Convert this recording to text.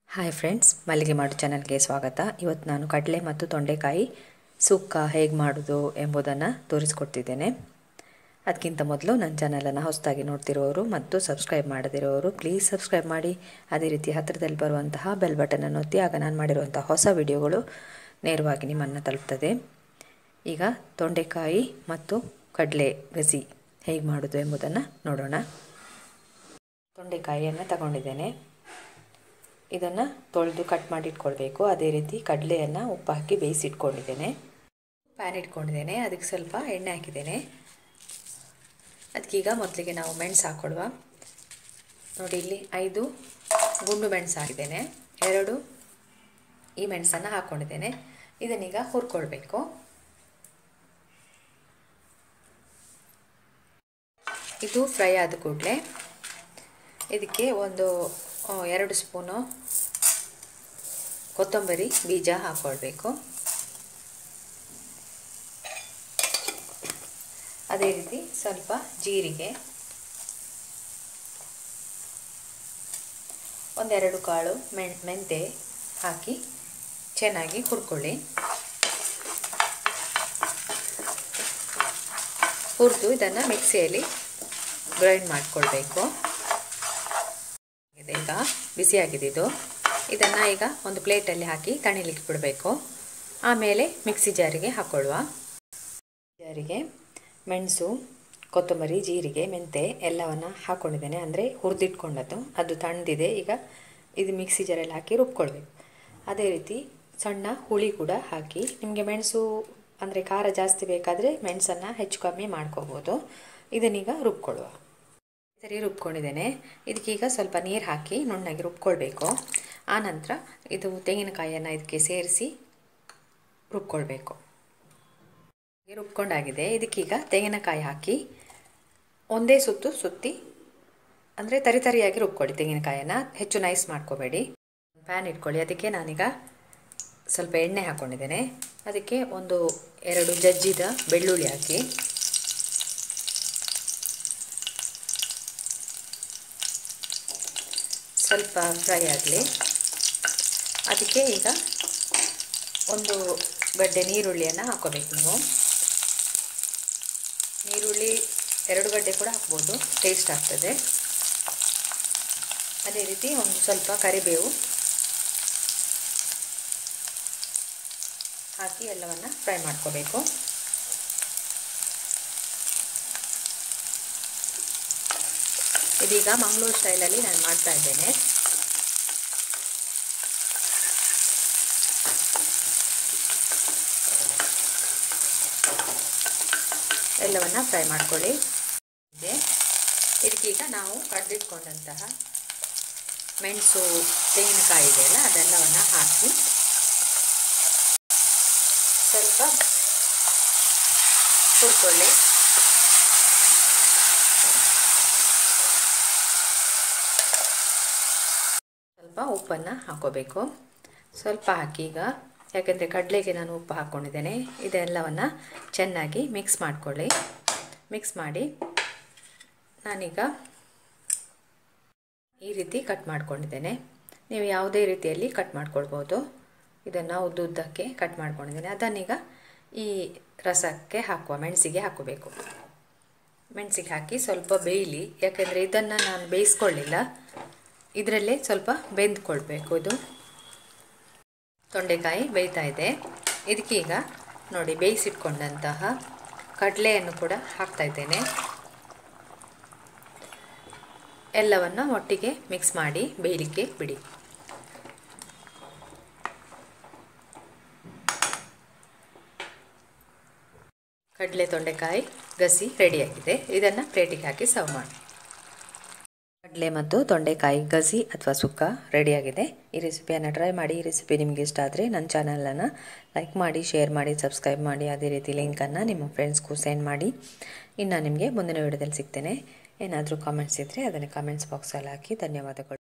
hi friends ಮಲ್ಲಿಗೆ ಮಾಡು ಚಾನಲ್ಗೆ ಸ್ವಾಗತ ಇವತ್ತು ನಾನು ಕಡಲೆ ಮತ್ತು ತೊಂಡೆಕಾಯಿ ಸುಕ್ಕ ಹೇಗೆ ಮಾಡೋದು ಎಂಬುದನ್ನು ತೋರಿಸ್ಕೊಡ್ತಿದ್ದೇನೆ ಅದಕ್ಕಿಂತ ಮೊದಲು ನನ್ನ ಚಾನಲನ್ನು ಹೊಸದಾಗಿ ನೋಡ್ತಿರೋರು ಮತ್ತು ಸಬ್ಸ್ಕ್ರೈಬ್ ಮಾಡದಿರೋರು ಪ್ಲೀಸ್ ಸಬ್ಸ್ಕ್ರೈಬ್ ಮಾಡಿ ಅದೇ ರೀತಿ ಹತ್ತಿರದಲ್ಲಿ ಬರುವಂತಹ ಬೆಲ್ ಬಟನನ್ನು ಒತ್ತಿ ಆಗ ನಾನು ಮಾಡಿರುವಂತಹ ಹೊಸ ವಿಡಿಯೋಗಳು ನೇರವಾಗಿ ನಿಮ್ಮನ್ನು ತಲುಪ್ತದೆ ಈಗ ತೊಂಡೆಕಾಯಿ ಮತ್ತು ಕಡಲೆ ಗಸಿ ಹೇಗೆ ಮಾಡೋದು ಎಂಬುದನ್ನು ನೋಡೋಣ ತೊಂಡೆಕಾಯಿಯನ್ನು ತಗೊಂಡಿದ್ದೇನೆ ಇದನ್ನು ತೊಳೆದು ಕಟ್ ಮಾಡಿ ಇಟ್ಕೊಳ್ಬೇಕು ಅದೇ ರೀತಿ ಕಡಲೆಯನ್ನು ಉಪ್ಪು ಹಾಕಿ ಬೇಯಿಸಿಟ್ಕೊಂಡಿದ್ದೇನೆ ಪ್ಯಾನ್ ಇಟ್ಕೊಂಡಿದ್ದೇನೆ ಅದಕ್ಕೆ ಸ್ವಲ್ಪ ಎಣ್ಣೆ ಹಾಕಿದ್ದೇನೆ ಅದಕ್ಕೀಗ ಮೊದಲಿಗೆ ನಾವು ಮೆಣಸು ಹಾಕ್ಕೊಳ್ವ ನೋಡಿ ಇಲ್ಲಿ ಐದು ಗುಂಡು ಮೆಣಸು ಹಾಕಿದ್ದೇನೆ ಎರಡು ಈ ಮೆಣಸನ್ನು ಹಾಕ್ಕೊಂಡಿದ್ದೇನೆ ಇದನ್ನೀಗ ಹುರ್ಕೊಳ್ಬೇಕು ಇದು ಫ್ರೈ ಆದ ಕೂಡಲೇ ಇದಕ್ಕೆ ಒಂದು ಎರಡು ಸ್ಪೂನು ಕೊತ್ತಂಬರಿ ಬೀಜ ಹಾಕ್ಕೊಳ್ಬೇಕು ಅದೇ ರೀತಿ ಸ್ವಲ್ಪ ಜೀರಿಗೆ ಒಂದೆರಡು ಕಾಳು ಮೆಣ್ ಮೆಂತೆ ಹಾಕಿ ಚೆನ್ನಾಗಿ ಹುರ್ಕೊಳ್ಳಿ ಹುರಿದು ಇದನ್ನು ಮಿಕ್ಸಿಯಲ್ಲಿ ಗ್ರೈಂಡ್ ಮಾಡಿಕೊಳ್ಬೇಕು ಈಗ ಬಿಸಿಯಾಗಿದೆ ಇದು ಇದನ್ನು ಈಗ ಒಂದು ಪ್ಲೇಟಲ್ಲಿ ಹಾಕಿ ತಣಿಲಿಕ್ಕೆ ಬಿಡಬೇಕು ಆಮೇಲೆ ಮಿಕ್ಸಿ ಜಾರಿಗೆ ಹಾಕ್ಕೊಳ್ಳುವ ಜಾರಿಗೆ ಮೆಣಸು ಕೊತ್ತಂಬರಿ ಜೀರಿಗೆ ಮೆಂತೆ ಎಲ್ಲವನ್ನು ಹಾಕ್ಕೊಂಡಿದ್ದೇನೆ ಅಂದರೆ ಹುರಿದಿಟ್ಕೊಂಡದ್ದು ಅದು ತಣ್ಣದಿದೆ ಈಗ ಇದು ಮಿಕ್ಸಿ ಜಾರಲ್ಲಿ ಹಾಕಿ ರುಬ್ಕೊಳ್ಬೇಕು ಅದೇ ರೀತಿ ಸಣ್ಣ ಹುಳಿ ಕೂಡ ಹಾಕಿ ನಿಮಗೆ ಮೆಣಸು ಅಂದರೆ ಖಾರ ಜಾಸ್ತಿ ಬೇಕಾದರೆ ಮೆಣಸನ್ನು ಹೆಚ್ಚು ಕಮ್ಮಿ ಮಾಡ್ಕೋಬೋದು ಇದನ್ನೀಗ ರುಬ್ಕೊಳ್ಳುವ ಸರಿ ರುಬ್ಕೊಂಡಿದ್ದೇನೆ ಇದಕ್ಕೀಗ ಸ್ವಲ್ಪ ನೀರು ಹಾಕಿ ನುಣ್ಣಗೆ ರುಬ್ಕೊಳ್ಬೇಕು ಆನಂತರ ಇದು ತೆಂಗಿನಕಾಯಿಯನ್ನು ಇದಕ್ಕೆ ಸೇರಿಸಿ ರುಬ್ಕೊಳ್ಬೇಕು ರುಬ್ಕೊಂಡಾಗಿದೆ ಇದಕ್ಕೀಗ ತೆಂಗಿನಕಾಯಿ ಹಾಕಿ ಒಂದೇ ಸುತ್ತು ಸುತ್ತಿ ಅಂದರೆ ತರಿತರಿಯಾಗಿ ರುಬ್ಕೊಳ್ಳಿ ತೆಂಗಿನಕಾಯನ್ನು ಹೆಚ್ಚು ನೈಸ್ ಮಾಡ್ಕೋಬೇಡಿ ಪ್ಯಾನ್ ಇಟ್ಕೊಳ್ಳಿ ಅದಕ್ಕೆ ನಾನೀಗ ಸ್ವಲ್ಪ ಎಣ್ಣೆ ಹಾಕ್ಕೊಂಡಿದ್ದೇನೆ ಅದಕ್ಕೆ ಒಂದು ಎರಡು ಜಜ್ಜಿದ ಬೆಳ್ಳುಳ್ಳಿ ಹಾಕಿ ಸ್ವಲ್ಪ ಫ್ರೈ ಆಗಲಿ ಅದಕ್ಕೆ ಈಗ ಒಂದು ಗಡ್ಡೆ ನೀರುಳ್ಳಿಯನ್ನು ಹಾಕೋಬೇಕು ನೀವು ನೀರುಳ್ಳಿ ಎರಡು ಗಡ್ಡೆ ಕೂಡ ಹಾಕ್ಬೋದು ಟೇಸ್ಟ್ ಆಗ್ತದೆ ಅದೇ ರೀತಿ ಒಂದು ಸ್ವಲ್ಪ ಕರಿಬೇವು ಹಾಕಿ ಎಲ್ಲವನ್ನು ಫ್ರೈ ಮಾಡ್ಕೋಬೇಕು ಇದೀಗ ಮಂಗಳೂರು ಸ್ಟೈಲಲ್ಲಿ ನಾನು ಮಾಡ್ತಾ ಇದ್ದೇನೆ ಎಲ್ಲವನ್ನು ಫ್ರೈ ಮಾಡ್ಕೊಳ್ಳಿ ಇದಕ್ಕೀಗ ನಾವು ಕಡ್ದಿಟ್ಕೊಂಡಂತಹ ಮೆಣಸು ತೆಂಗಿನಕಾಯಿ ಇದೆಯಲ್ಲ ಅದೆಲ್ಲವನ್ನು ಹಾಕಿ ಸ್ವಲ್ಪ ಹುರ್ಕೊಳ್ಳಿ ಸ್ವಲ್ಪ ಉಪ್ಪನ್ನು ಹಾಕೋಬೇಕು ಸ್ವಲ್ಪ ಹಾಕಿ ಈಗ ಯಾಕೆಂದರೆ ಕಡಲೆಗೆ ನಾನು ಉಪ್ಪು ಹಾಕ್ಕೊಂಡಿದ್ದೇನೆ ಇದೆಲ್ಲವನ್ನು ಚೆನ್ನಾಗಿ ಮಿಕ್ಸ್ ಮಾಡಿಕೊಳ್ಳಿ ಮಿಕ್ಸ್ ಮಾಡಿ ನಾನೀಗ ಈ ರೀತಿ ಕಟ್ ಮಾಡ್ಕೊಂಡಿದ್ದೇನೆ ನೀವು ಯಾವುದೇ ರೀತಿಯಲ್ಲಿ ಕಟ್ ಮಾಡ್ಕೊಳ್ಬೋದು ಇದನ್ನು ಉದ್ದುದ್ದಕ್ಕೆ ಕಟ್ ಮಾಡ್ಕೊಂಡಿದ್ದೇನೆ ಅದನ್ನೀಗ ಈ ರಸಕ್ಕೆ ಹಾಕುವ ಮೆಣಸಿಗೆ ಹಾಕೋಬೇಕು ಮೆಣಸಿಗೆ ಹಾಕಿ ಸ್ವಲ್ಪ ಬೇಯಲಿ ಯಾಕೆಂದರೆ ಇದನ್ನು ನಾನು ಬೇಯಿಸ್ಕೊಳ್ಳಿಲ್ಲ ಇದರಲ್ಲೇ ಸ್ವಲ್ಪ ಬೆಂದ್ಕೊಳ್ಬೇಕು ಇದು ತೊಂಡೆಕಾಯಿ ಬೇಯ್ತಾ ಇದೆ ಇದಕ್ಕೀಗ ನೋಡಿ ಬೇಯಿಸಿಟ್ಕೊಂಡಂತಹ ಕಡಲೆಯನ್ನು ಕೂಡ ಹಾಕ್ತಾ ಇದ್ದೇನೆ ಎಲ್ಲವನ್ನು ಒಟ್ಟಿಗೆ ಮಿಕ್ಸ್ ಮಾಡಿ ಬೇಯಲಿಕ್ಕೆ ಬಿಡಿ ಕಡಲೆ ತೊಂಡೆಕಾಯಿ ಗಸಿ ರೆಡಿಯಾಗಿದೆ ಇದನ್ನು ಪ್ಲೇಟಿಗೆ ಹಾಕಿ ಸರ್ವ್ ಮಾಡಿ ಕಡಲೆ ಮತ್ತು ತೊಂಡೆಕಾಯಿ ಗಸಿ ಅಥವಾ ಸುಕ್ಕ ರೆಡಿಯಾಗಿದೆ ಈ ರೆಸಿಪಿಯನ್ನು ಟ್ರೈ ಮಾಡಿ ಈ ರೆಸಿಪಿ ನಿಮಗೆ ಇಷ್ಟ ಆದರೆ ನನ್ನ ಚಾನಲನ್ನು ಲೈಕ್ ಮಾಡಿ ಶೇರ್ ಮಾಡಿ ಸಬ್ಸ್ಕ್ರೈಬ್ ಮಾಡಿ ಅದೇ ರೀತಿ ಲಿಂಕನ್ನು ನಿಮ್ಮ ಫ್ರೆಂಡ್ಸ್ಗೂ ಸೆಂಡ್ ಮಾಡಿ ಇನ್ನು ನಿಮಗೆ ಮುಂದಿನ ವಿಡಿಯೋದಲ್ಲಿ ಸಿಗ್ತೇನೆ ಏನಾದರೂ ಕಾಮೆಂಟ್ಸ್ ಇದ್ದರೆ ಅದನ್ನು ಕಾಮೆಂಟ್ಸ್ ಬಾಕ್ಸಲ್ಲಿ ಹಾಕಿ ಧನ್ಯವಾದಗಳು